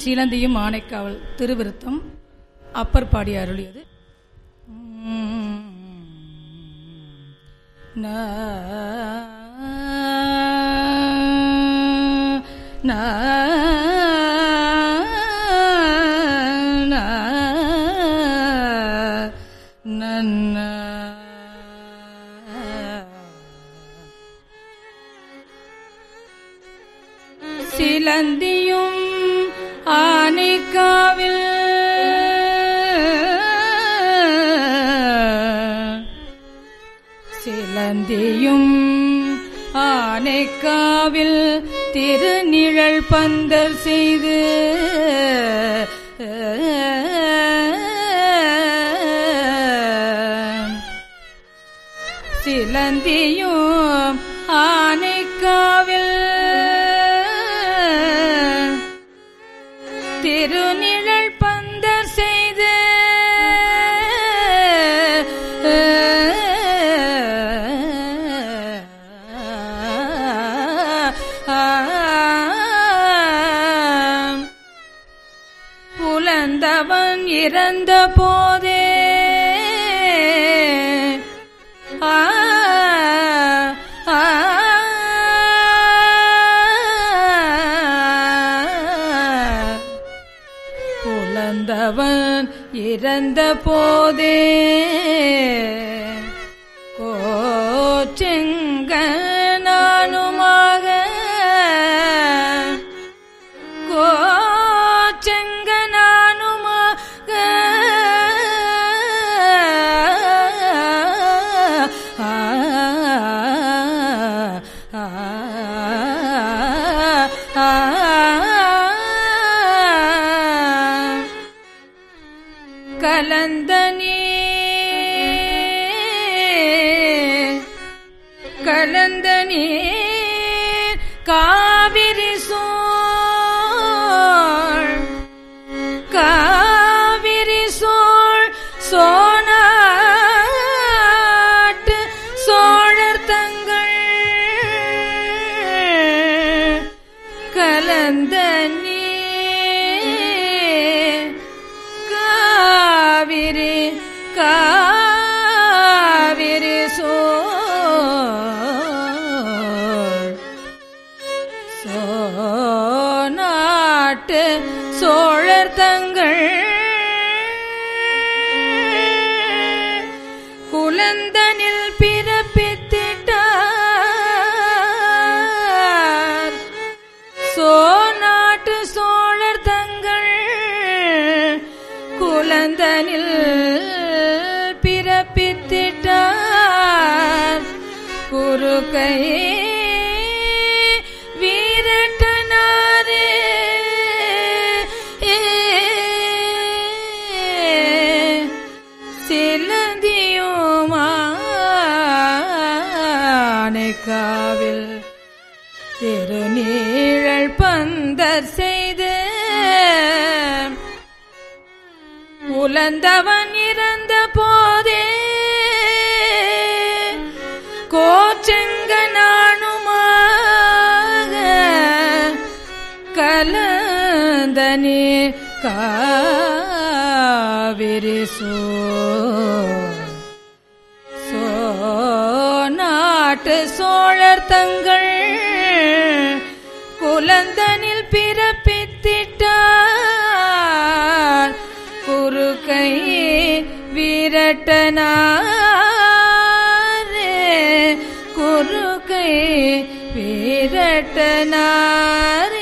சீலந்தியும் ஆனைக்காவல் திருவிருத்தம் அப்பர் பாடி அருளியது உம், நா, நா, நா, நன்னா. சிலந்தியும் ஆனைக்காவில் சிலந்தியும் ஆனைக்காவில் திருநிழல் பந்தர் செய்து சிலந்தியும் ஆனைக்காவில் திருநிழல் பந்தர் செய்து புலந்தவன் இறந்த போதே ஆ ஆ புலந்தவன் இறந்த போதே கோச்செங்க நானுமாக கோச்செங்க நானுமாக ஆ, ஆ, ஆ, ஆ. கலந்த நீர் கலந்த நீர் காவிரி சோழ் காவிரி சோழ் சோனாட்டு சோழர் தங்கள் கலந்த நீர் காவிரி காவிரி சோழ் சோநாட்டு சோழர் தங்கள் குலந்தனில் பிறப்பித்திட்டார் சோநாட்டு சோழர் தங்கள் குலந்தனில் பிறப்பித்திட்டார் குறுக்கையே வீரட்டனாரே சிலந்தியுமானைக்காவில் திருநீழல் பந்தர் செய்து உலந்தவன் இறந்த போதே கோச்செங்க நானுமாக கலந்த நீர் காவிரி சோ சோநாட்டு சோழர் தங்கள் குலந்தனில் பிறப்பித்திட்டார் குறுக்கை வீரட்டனாரே குறுக்கை வீரட்டனாரே